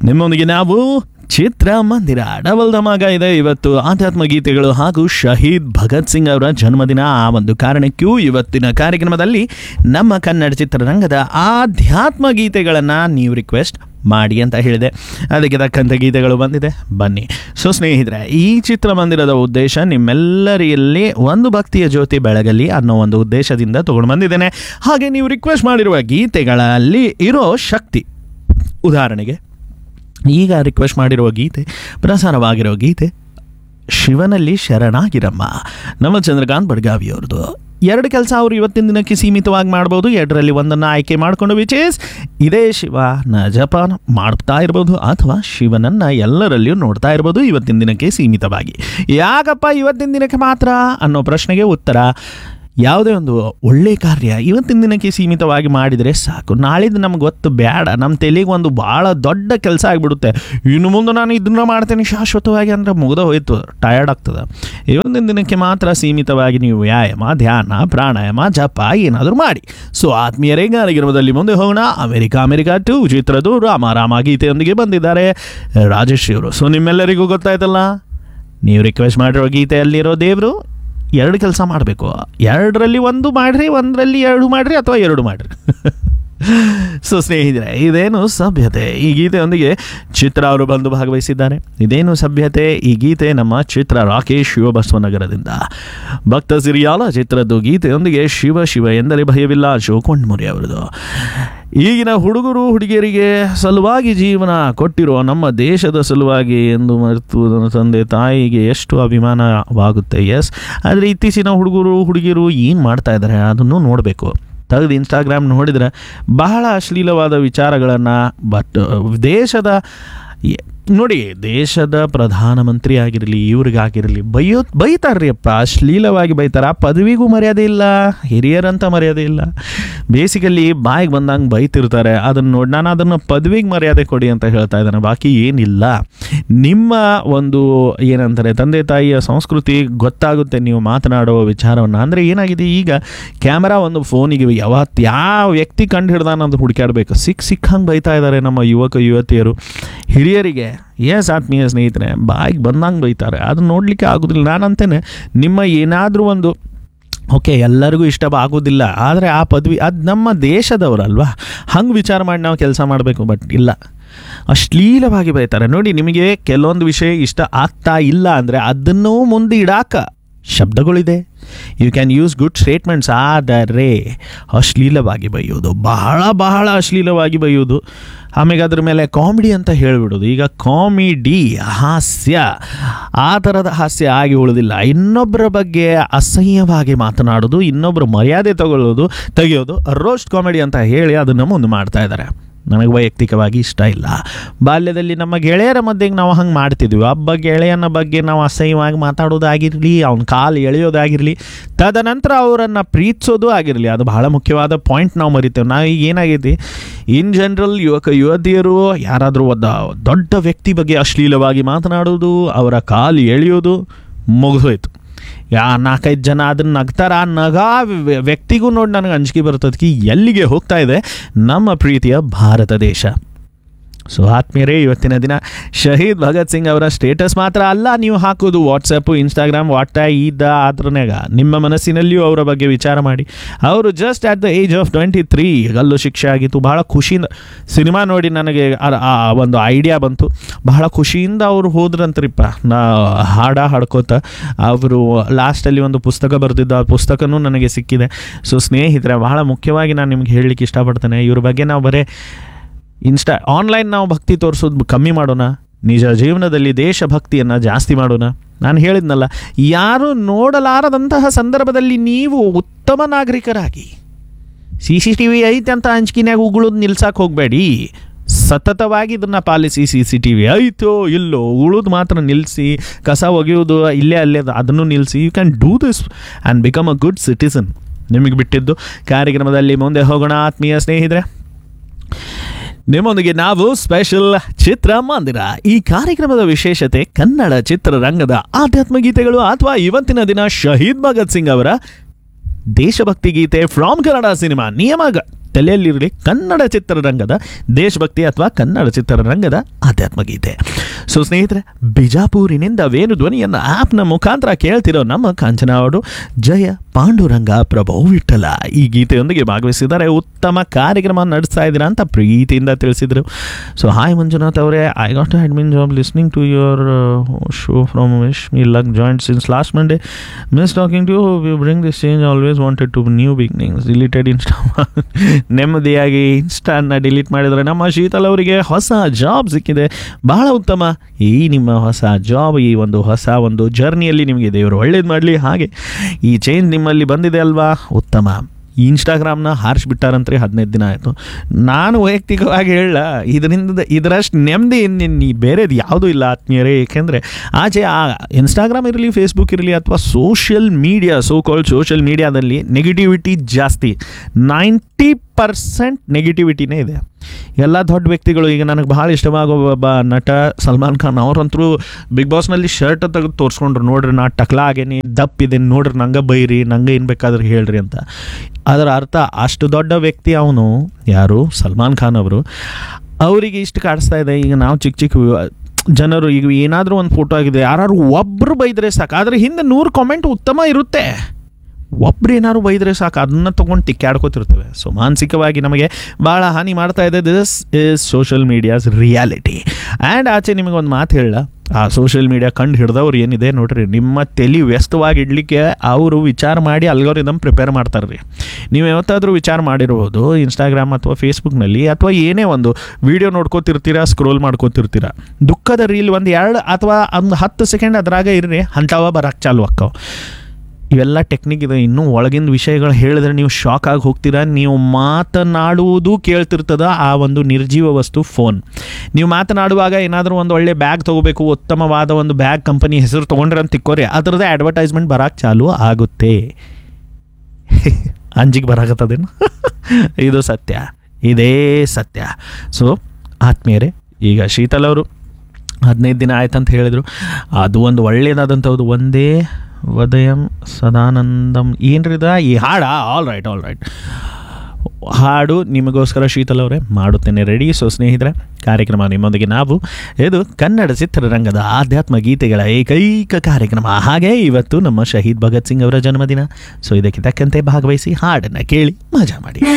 ನಿಮ್ಮೊಂದಿಗೆ ನಾವು ಚಿತ್ರಮಂದಿರ ಡಬಲ್ ಧಮಾಗ ಇದೆ ಇವತ್ತು ಆಧ್ಯಾತ್ಮ ಗೀತೆಗಳು ಹಾಗೂ ಶಹೀದ್ ಭಗತ್ ಸಿಂಗ್ ಅವರ ಜನ್ಮದಿನ ಆ ಒಂದು ಕಾರಣಕ್ಕೂ ಇವತ್ತಿನ ಕಾರ್ಯಕ್ರಮದಲ್ಲಿ ನಮ್ಮ ಕನ್ನಡ ಚಿತ್ರರಂಗದ ಆಧ್ಯಾತ್ಮ ಗೀತೆಗಳನ್ನು ನೀವು ರಿಕ್ವೆಸ್ಟ್ ಮಾಡಿ ಅಂತ ಹೇಳಿದೆ ಅದಕ್ಕೆ ತಕ್ಕಂಥ ಗೀತೆಗಳು ಬಂದಿದೆ ಬನ್ನಿ ಸೊ ಸ್ನೇಹಿತರೆ ಈ ಚಿತ್ರಮಂದಿರದ ಉದ್ದೇಶ ನಿಮ್ಮೆಲ್ಲರಲ್ಲಿ ಒಂದು ಭಕ್ತಿಯ ಜ್ಯೋತಿ ಬೆಳಗಲಿ ಅನ್ನೋ ಒಂದು ಉದ್ದೇಶದಿಂದ ತಗೊಂಡು ಬಂದಿದ್ದೇನೆ ಹಾಗೆ ನೀವು ರಿಕ್ವೆಸ್ಟ್ ಮಾಡಿರುವ ಗೀತೆಗಳಲ್ಲಿ ಇರೋ ಶಕ್ತಿ ಉದಾಹರಣೆಗೆ ಈಗ ರಿಕ್ವೆಸ್ಟ್ ಮಾಡಿರುವ ಗೀತೆ ಪ್ರಸಾರವಾಗಿರೋ ಗೀತೆ ಶಿವನಲ್ಲಿ ಶರಣಾಗಿರಮ್ಮ ನಮ್ಮ ಚಂದ್ರಕಾಂತ್ ಬಡ್ಗಾವಿಯವ್ರದ್ದು ಎರಡು ಕೆಲಸ ಅವರು ಇವತ್ತಿನ ದಿನಕ್ಕೆ ಸೀಮಿತವಾಗಿ ಮಾಡ್ಬೋದು ಎರಡರಲ್ಲಿ ಒಂದನ್ನು ಆಯ್ಕೆ ಮಾಡಿಕೊಂಡು ವಿಚ್ ಇಸ್ ಇದೇ ಶಿವನ ಜಪ ಮಾಡ್ತಾ ಇರ್ಬೋದು ಅಥವಾ ಶಿವನನ್ನು ಎಲ್ಲರಲ್ಲಿಯೂ ನೋಡ್ತಾ ಇರ್ಬೋದು ಇವತ್ತಿನ ದಿನಕ್ಕೆ ಸೀಮಿತವಾಗಿ ಯಾಕಪ್ಪ ಇವತ್ತಿನ ದಿನಕ್ಕೆ ಮಾತ್ರ ಅನ್ನೋ ಪ್ರಶ್ನೆಗೆ ಉತ್ತರ ಯಾವುದೇ ಒಂದು ಒಳ್ಳೆ ಕಾರ್ಯ ಇವತ್ತಿನ ದಿನಕ್ಕೆ ಸೀಮಿತವಾಗಿ ಮಾಡಿದರೆ ಸಾಕು ನಾಳಿದ್ದು ನಮ್ಗೆ ಗೊತ್ತು ಬೇಡ ನಮ್ಮ ತಲೆಗೆ ಒಂದು ಭಾಳ ದೊಡ್ಡ ಕೆಲಸ ಆಗಿಬಿಡುತ್ತೆ ಇನ್ನು ಮುಂದೆ ನಾನು ಇದನ್ನ ಮಾಡ್ತೇನೆ ಶಾಶ್ವತವಾಗಿ ಅಂದರೆ ಮುಗ್ದ ಹೋಯ್ತು ಟಯರ್ಡ್ ಆಗ್ತದೆ ಇವತ್ತಿನ ದಿನಕ್ಕೆ ಮಾತ್ರ ಸೀಮಿತವಾಗಿ ನೀವು ವ್ಯಾಯಾಮ ಧ್ಯಾನ ಪ್ರಾಣಾಯಾಮ ಜಪ ಏನಾದರೂ ಮಾಡಿ ಸೊ ಆತ್ಮೀಯರೇ ಕಾರ್ಯಕ್ರಮದಲ್ಲಿ ಮುಂದೆ ಹೋಗೋಣ ಅಮೆರಿಕ ಅಮೆರಿಕ ಟು ಚಿತ್ರದು ರಾಮ ರಾಮ ಗೀತೆಯೊಂದಿಗೆ ಬಂದಿದ್ದಾರೆ ರಾಜಶ್ರೀ ಅವರು ಸೊ ನಿಮ್ಮೆಲ್ಲರಿಗೂ ಗೊತ್ತಾಯ್ತಲ್ಲ ನೀವು ರಿಕ್ವೆಸ್ಟ್ ಮಾಡಿರೋ ಗೀತೆಯಲ್ಲಿರೋ ದೇವರು ಎರಡು ಕೆಲಸ ಮಾಡಬೇಕು ಎರಡರಲ್ಲಿ ಒಂದು ಮಾಡಿರಿ ಒಂದರಲ್ಲಿ ಎರಡು ಮಾಡಿರಿ ಅಥವಾ ಎರಡು ಮಾಡಿರಿ ಸೊ ಸ್ನೇಹಿತರೆ ಇದೇನು ಸಭ್ಯತೆ ಈ ಗೀತೆಯೊಂದಿಗೆ ಚಿತ್ರ ಅವರು ಬಂದು ಭಾಗವಹಿಸಿದ್ದಾರೆ ಇದೇನು ಸಭ್ಯತೆ ಈ ಗೀತೆ ನಮ್ಮ ಚಿತ್ರ ರಾಕೇಶ್ ಶಿವಬಸವನಗರದಿಂದ ಭಕ್ತ ಸಿರಿಯಾಲ ಚಿತ್ರದ್ದು ಗೀತೆಯೊಂದಿಗೆ ಶಿವ ಶಿವ ಎಂದರೆ ಭಯವಿಲ್ಲ ಶಿವಕೊಂಡ್ಮುರಿ ಅವರದು ಈಗಿನ ಹುಡುಗರು ಹುಡುಗಿಯರಿಗೆ ಸಲುವಾಗಿ ಜೀವನ ಕೊಟ್ಟಿರೋ ನಮ್ಮ ದೇಶದ ಸಲುವಾಗಿ ಎಂದು ಮರೆತು ನನ್ನ ತಂದೆ ತಾಯಿಗೆ ಎಷ್ಟು ಅಭಿಮಾನವಾಗುತ್ತೆ ಎಸ್ ಆದರೆ ಇತ್ತೀಚಿನ ಹುಡುಗರು ಹುಡುಗಿಯರು ಏನು ಮಾಡ್ತಾ ಇದ್ದಾರೆ ಅದನ್ನು ನೋಡಬೇಕು ತೆಗೆದು ಇನ್ಸ್ಟಾಗ್ರಾಮ್ ನೋಡಿದರೆ ಬಹಳ ಅಶ್ಲೀಲವಾದ ವಿಚಾರಗಳನ್ನು ಬಟ್ ದೇಶದ ಎ- ನೋಡಿ ದೇಶದ ಪ್ರಧಾನಮಂತ್ರಿ ಆಗಿರಲಿ ಇವ್ರಿಗಾಗಿರಲಿ ಬೈಯೋ ಬೈತಾರ್ರಿ ಅಪ್ಪ ಅಶ್ಲೀಲವಾಗಿ ಬೈತಾರೆ ಆ ಪದವಿಗೂ ಮರ್ಯಾದೆ ಇಲ್ಲ ಹಿರಿಯರಂತ ಮರ್ಯಾದೆ ಇಲ್ಲ ಬೇಸಿಕಲಿ ಬಾಯಿಗೆ ಬಂದಂಗೆ ಬೈತಿರ್ತಾರೆ ಅದನ್ನು ನೋಡಿ ನಾನು ಅದನ್ನು ಪದವಿಗೆ ಮರ್ಯಾದೆ ಕೊಡಿ ಅಂತ ಹೇಳ್ತಾ ಇದ್ದಾನೆ ಬಾಕಿ ಏನಿಲ್ಲ ನಿಮ್ಮ ಒಂದು ಏನಂತಾರೆ ತಂದೆ ತಾಯಿಯ ಸಂಸ್ಕೃತಿ ಗೊತ್ತಾಗುತ್ತೆ ನೀವು ಮಾತನಾಡುವ ವಿಚಾರವನ್ನು ಅಂದರೆ ಏನಾಗಿದೆ ಈಗ ಕ್ಯಾಮರಾ ಒಂದು ಫೋನಿಗೆ ಯಾವತ್ತು ಯಾವ ವ್ಯಕ್ತಿ ಕಂಡು ಹಿಡ್ದಾನ ಅಂತ ಹುಡುಕಾಡಬೇಕು ಸಿಕ್ ಸಿಕ್ಕಂಗೆ ಬೈತಾ ಇದ್ದಾರೆ ನಮ್ಮ ಯುವಕ ಯುವತಿಯರು ಹಿರಿಯರಿಗೆ ಎಸ್ ಆತ್ಮೀಯ ಸ್ನೇಹಿತರೆ ಬಾಯಿಗೆ ಬಂದಂಗೆ ಬೈತಾರೆ ಅದನ್ನ ನೋಡಲಿಕ್ಕೆ ಆಗೋದಿಲ್ಲ ನಾನಂತೇನೆ ನಿಮ್ಮ ಏನಾದರೂ ಒಂದು ಓಕೆ ಎಲ್ಲರಿಗೂ ಇಷ್ಟ ಆಗೋದಿಲ್ಲ ಆದರೆ ಆ ಪದವಿ ಅದು ನಮ್ಮ ದೇಶದವರಲ್ವಾ ಹಂಗೆ ವಿಚಾರ ಮಾಡಿ ನಾವು ಕೆಲಸ ಮಾಡಬೇಕು ಬಟ್ ಇಲ್ಲ ಅಶ್ಲೀಲವಾಗಿ ಬೈತಾರೆ ನೋಡಿ ನಿಮಗೆ ಕೆಲವೊಂದು ವಿಷಯ ಇಷ್ಟ ಆಗ್ತಾ ಇಲ್ಲ ಅಂದರೆ ಅದನ್ನೂ ಮುಂದೆ ಇಡಾಕ ಶಬ್ದಗಳಿದೆ you can use good statements ಆದರೆ ಅಶ್ಲೀಲವಾಗಿ ಬೈಯೋದು ಬಹಳ ಬಹಳ ಅಶ್ಲೀಲವಾಗಿ ಬೈಯೋದು ಆಮೇಲೆ ಅದ್ರ ಮೇಲೆ ಕಾಮಿಡಿ ಅಂತ ಹೇಳಿಬಿಡೋದು ಈಗ ಕಾಮಿಡಿ ಹಾಸ್ಯ ಆ ಥರದ ಹಾಸ್ಯ ಆಗಿ ಉಳಿದಿಲ್ಲ ಇನ್ನೊಬ್ಬರ ಬಗ್ಗೆ ಅಸಹ್ಯವಾಗಿ ಮಾತನಾಡೋದು ಇನ್ನೊಬ್ಬರ ಮರ್ಯಾದೆ ತಗೊಳ್ಳೋದು ತೆಗೆಯೋದು ರೋಸ್ಟ್ ಕಾಮಿಡಿ ಅಂತ ಹೇಳಿ ಅದನ್ನು ಮುಂದೆ ಮಾಡ್ತಾ ಇದ್ದಾರೆ ನನಗೆ ವೈಯಕ್ತಿಕವಾಗಿ ಇಷ್ಟ ಇಲ್ಲ ಬಾಲ್ಯದಲ್ಲಿ ನಮ್ಮ ಗೆಳೆಯರ ಮಧ್ಯೆ ನಾವು ಹಂಗೆ ಮಾಡ್ತಿದ್ವಿ ಒಬ್ಬ ಗೆಳೆಯನ ಬಗ್ಗೆ ನಾವು ಅಸಹ್ಯವಾಗಿ ಮಾತಾಡೋದಾಗಿರಲಿ ಅವ್ನ ಕಾಲು ಎಳೆಯೋದಾಗಿರಲಿ ತದನಂತರ ಅವರನ್ನು ಪ್ರೀತಿಸೋದು ಆಗಿರಲಿ ಅದು ಬಹಳ ಮುಖ್ಯವಾದ ಪಾಯಿಂಟ್ ನಾವು ಮರಿತೇವೆ ನಾವು ಈಗ ಏನಾಗೈತಿ ಇನ್ ಜನರಲ್ ಯುವಕ ಯುವತಿಯರು ಯಾರಾದರೂ ಒಬ್ಬ ದೊಡ್ಡ ವ್ಯಕ್ತಿ ಬಗ್ಗೆ ಅಶ್ಲೀಲವಾಗಿ ಮಾತನಾಡೋದು ಅವರ ಕಾಲು ಎಳೆಯೋದು ಮುಗಿದೋಯ್ತು ಯಾ ನಾಲ್ಕೈದು ಜನ ಅದನ್ನ ನಗ್ತಾರ ಆ ನಗಾ ವ್ಯ- ವ್ಯಕ್ತಿಗೂ ನೋಡಿ ನನಗೆ ಅಂಜಿಕೆ ಬರ್ತದೆ ಕಿ ಎಲ್ಲಿಗೆ ಹೋಗ್ತಾ ಇದೆ ನಮ್ಮ ಪ್ರೀತಿಯ ಭಾರತ ದೇಶ ಸೊ ಆತ್ಮೀಯರೇ ಇವತ್ತಿನ ದಿನ ಶಹೀದ್ ಭಗತ್ ಸಿಂಗ್ ಅವರ ಸ್ಟೇಟಸ್ ಮಾತ್ರ ಅಲ್ಲ ನೀವು ಹಾಕೋದು ವಾಟ್ಸಪ್ಪು ಇನ್ಸ್ಟಾಗ್ರಾಮ್ ವಾಟ ಈದ ಆದ್ರನ್ಯಾಗ ನಿಮ್ಮ ಮನಸ್ಸಿನಲ್ಲಿಯೂ ಅವರ ಬಗ್ಗೆ ವಿಚಾರ ಮಾಡಿ ಅವರು just at the age of twenty three ಗಲ್ಲು ಶಿಕ್ಷೆ ಆಗಿತ್ತು ಬಹಳ ಖುಷಿಯಿಂದ ಸಿನಿಮಾ ನೋಡಿ ನನಗೆ ಆ- ಆ ಒಂದು ಐಡಿಯಾ ಬಂತು ಬಹಳ ಖುಷಿಯಿಂದ ಅವರು ಹೋದ್ರಂತ್ರಿಪ್ಪ ನಾ ಹಾಡ ಹಾಡ್ಕೋತ ಅವರು ಲಾಸ್ಟಲ್ಲಿ ಒಂದು ಪುಸ್ತಕ ಬರೆದಿದ್ದು ಆ ಪುಸ್ತಕನೂ ನನಗೆ ಸಿಕ್ಕಿದೆ ಸೊ ಸ್ನೇಹಿತರೆ ಬಹಳ ಮುಖ್ಯವಾಗಿ ನಾನು ನಿಮ್ಗೆ ಹೇಳಲಿಕ್ಕೆ ಇಷ್ಟಪಡ್ತೇನೆ ಇವ್ರ ಬಗ್ಗೆ ನಾವು ಬರೀ ಇನ್ಸ್ಟಾ ಆನ್ಲೈನ್ ನಾವು ಭಕ್ತಿ ತೋರಿಸೋದು ಕಮ್ಮಿ ಮಾಡೋಣ ನಿಜ ಜೀವನದಲ್ಲಿ ದೇಶಭಕ್ತಿಯನ್ನು ಜಾಸ್ತಿ ಮಾಡೋಣ ನಾನು ಹೇಳಿದ್ನಲ್ಲ ಯಾರು ನೋಡಲಾರದಂತಹ ಸಂದರ್ಭದಲ್ಲಿ ನೀವು ಉತ್ತಮ ನಾಗರಿಕರಾಗಿ ಸಿ ಸಿ ಟಿ ವಿ ಐತೆ ಅಂತ ಹಂಚ್ಕಿನ್ಯಾಗ ಉಗುಳೋದು ನಿಲ್ಸಕ್ಕೆ ಹೋಗಬೇಡಿ ಸತತವಾಗಿ ಇದನ್ನು ಪಾಲಿಸಿ ಸಿ ಸಿ ಟಿ ವಿ ಐತೋ ಇಲ್ಲೋ ಉಳುದು ಮಾತ್ರ ನಿಲ್ಲಿಸಿ ಕಸ ಒಗೆಯೋದು ಇಲ್ಲೇ ಅಲ್ಲೇ ಅದು- ಅದನ್ನು ನಿಲ್ಲಿಸಿ you can do this and become a good citizen ನಿಮಗೆ ಬಿಟ್ಟಿದ್ದು ಕಾರ್ಯಕ್ರಮದಲ್ಲಿ ಮುಂದೆ ಹೋಗೋಣ ಆತ್ಮೀಯ ಸ್ನೇಹಿತರೆ ನಿಮ್ಮೊಂದಿಗೆ ನಾವು ಸ್ಪೆಷಲ್ ಚಿತ್ರಮಂದಿರ ಈ ಕಾರ್ಯಕ್ರಮದ ವಿಶೇಷತೆ ಕನ್ನಡ ಚಿತ್ರರಂಗದ ಆಧ್ಯಾತ್ಮ ಗೀತೆಗಳು ಅಥವಾ ಇವತ್ತಿನ ದಿನ ಶಹೀದ್ ಭಗತ್ ಸಿಂಗ್ ಅವರ ದೇಶಭಕ್ತಿ ಗೀತೆ ಫ್ರಾಮ್ ಕನ್ನಡ ಸಿನಿಮಾ ನಿಯಮ ತಲೆಯಲ್ಲಿರಲಿ ಕನ್ನಡ ಚಿತ್ರರಂಗದ ದೇಶಭಕ್ತಿ ಅಥವಾ ಕನ್ನಡ ಚಿತ್ರರಂಗದ ಆಧ್ಯಾತ್ಮ ಗೀತೆ ಸೊ ಸ್ನೇಹಿತರೆ ಬಿಜಾಪುರಿನಿಂದ ವೇಣು ಧ್ವನಿಯನ್ನು ಆ್ಯಪ್ನ ಮುಖಾಂತರ ಕೇಳ್ತಿರೋ ನಮ್ಮ ಕಾಂಚನ ಅವರು ಜಯ ಪಾಂಡುರಂಗ ಪ್ರಭು ವಿಠಲ ಈ ಗೀತೆಯೊಂದಿಗೆ ಭಾಗವಹಿಸಿದ್ದಾರೆ ಉತ್ತಮ ಕಾರ್ಯಕ್ರಮ ನಡೆಸ್ತಾ ಇದ್ದೀರಾ ಅಂತ ಪ್ರೀತಿಯಿಂದ ತಿಳಿಸಿದರು ಸೊ ಹಾಯ್ ಮಂಜುನಾಥ್ ಅವರೇ I got admin job listening to your show from wish me luck joint since last Monday miss talking to we bring this change always wanted to new beginnings deleted insta ನೆಮ್ಮದಿಯಾಗಿ ಇನ್ಸ್ಟಾನ delete ಮಾಡಿದರೆ ನಮ್ಮ ಶೀತಲ್ ಅವರಿಗೆ ಹೊಸ job ಸಿಕ್ಕಿದೆ ಬಹಳ ಉತ್ತಮ ಈ ನಿಮ್ಮ ಹೊಸ ಜಾಬ್ ಈ ಒಂದು ಹೊಸ ಒಂದು ಜರ್ನಿಯಲ್ಲಿ ನಿಮಗೆ ದೇವರು ಒಳ್ಳೇದು ಮಾಡಲಿ ಹಾಗೆ ಈ ಚೇಂಜ್ ನಿಮ್ಮಲ್ಲಿ ಬಂದಿದೆ ಅಲ್ವಾ ಉತ್ತಮ ಈ ಇನ್ಸ್ಟಾಗ್ರಾಮ್ನ ಹಾರಿಸ್ಬಿಟ್ಟಾರಂತ್ರಿ ಹದಿನೈದು ದಿನ ಆಯಿತು ನಾನು ವೈಯಕ್ತಿಕವಾಗಿ ಹೇಳ ಇದರಿಂದ ಇದರಷ್ಟು ನೆಮ್ಮದಿ ಇನ್ನಿನ್ನು ಬೇರೆದು ಯಾವುದೂ ಇಲ್ಲ ಆತ್ಮೀಯರೇ ಏಕೆಂದರೆ ಆಚೆ ಆ ಇನ್ಸ್ಟಾಗ್ರಾಮ್ ಇರಲಿ ಫೇಸ್ಬುಕ್ ಇರಲಿ ಅಥವಾ social media so called social ಮೀಡಿಯಾದಲ್ಲಿ ನೆಗೆಟಿವಿಟಿ ಜಾಸ್ತಿ ನೈಂಟಿ ಪರ್ಸೆಂಟ್ ನೆಗೆಟಿವಿಟಿನೇ ಇದೆ ಎಲ್ಲ ದೊಡ್ಡ ವ್ಯಕ್ತಿಗಳು ಈಗ ನನಗೆ ಭಾಳ ಇಷ್ಟವಾಗೋ ಒಬ್ಬ ನಟ ಸಲ್ಮಾನ್ ಖಾನ್ ಅವರಂತರೂ ಬಿಗ್ ಬಾಸ್ನಲ್ಲಿ ಶರ್ಟ್ ತೆಗೆದು ತೋರಿಸ್ಕೊಂಡ್ರು ನೋಡ್ರಿ ನಾ ಟಕ್ಲಾ ಆಗೇನಿ ದಪ್ಪಿದ್ದೀನಿ ನೋಡ್ರಿ ನಂಗೆ ಬೈರಿ ನಂಗೆ ಏನು ಬೇಕಾದ್ರೆ ಹೇಳ್ರಿ ಅಂತ ಅದರ ಅರ್ಥ ಅಷ್ಟು ದೊಡ್ಡ ವ್ಯಕ್ತಿ ಅವನು ಯಾರು ಸಲ್ಮಾನ್ ಖಾನ್ ಅವರು ಅವರಿಗೆ ಇಷ್ಟು ಕಾಡಿಸ್ತಾ ಇದೆ ಈಗ ನಾವು ಚಿಕ್ಕ ಚಿಕ್ಕ ವಿ- ಜನರು ಈಗ ಏನಾದರೂ ಒಂದು ಫೋಟೋ ಆಗಿದೆ ಯಾರು ಒಬ್ಬರು ಬೈದರೆ ಸಾಕು ಆದರೆ ಹಿಂದೆ ನೂರು ಕಾಮೆಂಟ್ ಉತ್ತಮ ಇರುತ್ತೆ ಒಬ್ರು ಏನಾದ್ರು ಬೈದರೆ ಸಾಕು ಅದನ್ನ ತೊಗೊಂಡು ತಿಕ್ಕಾಡ್ಕೋತಿರ್ತೇವೆ ಸೊ ಮಾನಸಿಕವಾಗಿ ನಮಗೆ ಭಾಳ ಹಾನಿ ಮಾಡ್ತಾ ಇದೆ this is social medias reality and ಆಚೆ ನಿಮಗೊಂದು ಮಾತು ಹೇಳ ಆ ಸೋಷಿಯಲ್ ಮೀಡಿಯಾ ಕಂಡು ಹಿಡ್ದವ್ರು ಏನಿದೆ ನೋಡ್ರಿ ನಿಮ್ಮ ತಲೆ ವ್ಯಸ್ತವಾಗಿ ಇಡಲಿಕ್ಕೆ ಅವರು ವಿಚಾರ ಮಾಡಿ ಅಲ್ಗೋರಿದಮ್ ಪ್ರಿಪೇರ್ ಮಾಡ್ತಾರೆ ರೀ ನೀವು ಯಾವತ್ತಾದರೂ ವಿಚಾರ ಮಾಡಿರ್ಬೋದು ಇನ್ಸ್ಟಾಗ್ರಾಮ್ ಅಥವಾ ಫೇಸ್ಬುಕ್ನಲ್ಲಿ ಅಥವಾ ಏನೇ ಒಂದು ವಿಡಿಯೋ ನೋಡ್ಕೋತಿರ್ತೀರಾ ಸ್ಕ್ರೋಲ್ ಮಾಡ್ಕೋತಿರ್ತೀರಾ ದುಃಖದ ರೀಲ್ ಒಂದು ಎರಡು ಅಥವಾ ಒಂದು ಹತ್ತು ಸೆಕೆಂಡ್ ಅದ್ರಾಗ ಇರ್ರಿ ಅಂಥವ ಬರಕ್ಕೆ ಚಾಲು ಅಕ್ಕವು ಇವೆಲ್ಲ ಟೆಕ್ನಿಕ್ ಇದೆ ಇನ್ನೂ ಒಳಗಿನ ವಿಷಯಗಳು ಹೇಳಿದ್ರೆ ನೀವು ಶಾಕ್ ಆಗಿ ಹೋಗ್ತೀರಾ ನೀವು ಮಾತನಾಡುವುದು ಕೇಳ್ತಿರ್ತದ ಆ ಒಂದು ನಿರ್ಜೀವ ವಸ್ತು ಫೋನ್ ನೀವು ಮಾತನಾಡುವಾಗ ಏನಾದರೂ ಒಂದು ಒಳ್ಳೆ ಬ್ಯಾಗ್ ತೊಗೋಬೇಕು ಉತ್ತಮವಾದ ಒಂದು ಬ್ಯಾಗ್ ಕಂಪನಿ ಹೆಸರು ತೊಗೊಂಡ್ರೆ ಅಂತ ತಿಕ್ಕೋರಿ ಅದರದ್ದು ಅಡ್ವರ್ಟೈಸ್ಮೆಂಟ್ ಬರಕ್ಕೆ ಚಾಲು ಆಗುತ್ತೆ ಅಂಜಿಗೆ ಬರಾಕತ್ತದೇನು ಇದು ಸತ್ಯ ಇದೇ ಸತ್ಯ ಸೊ ಆತ್ಮೀಯರೇ ಈಗ ಶೀತಲ್ ಅವರು ಹದಿನೈದು ದಿನ ಆಯ್ತಂತ ಹೇಳಿದರು ಅದು ಒಂದು ಒಳ್ಳೆಯದಾದಂಥದ್ದು ಒಂದೇ ವದಯಂ ಸದಾನಂದಂ ಏನ್ರಿದ ಈ ಹಾಡ ಆಲ್ ರೈಟ್ ಆಲ್ ರೈಟ್ ಹಾಡು ನಿಮಗೋಸ್ಕರ ಶೀತಲ್ ಅವರೇ ಮಾಡುತ್ತೇನೆ ರೆಡಿ ಸೊ ಸ್ನೇಹಿತರೆ ಕಾರ್ಯಕ್ರಮ ನಿಮ್ಮೊಂದಿಗೆ ನಾವು ಇದು ಕನ್ನಡ ಚಿತ್ರರಂಗದ ಆಧ್ಯಾತ್ಮ ಗೀತೆಗಳ ಏಕೈಕ ಕಾರ್ಯಕ್ರಮ ಹಾಗೆ ಇವತ್ತು ನಮ್ಮ ಶಹೀದ್ ಭಗತ್ ಸಿಂಗ್ ಅವರ ಜನ್ಮದಿನ ಸೊ ಇದಕ್ಕೆ ತಕ್ಕಂತೆ ಭಾಗವಹಿಸಿ ಹಾಡನ್ನು ಕೇಳಿ ಮಜಾ ಮಾಡಿ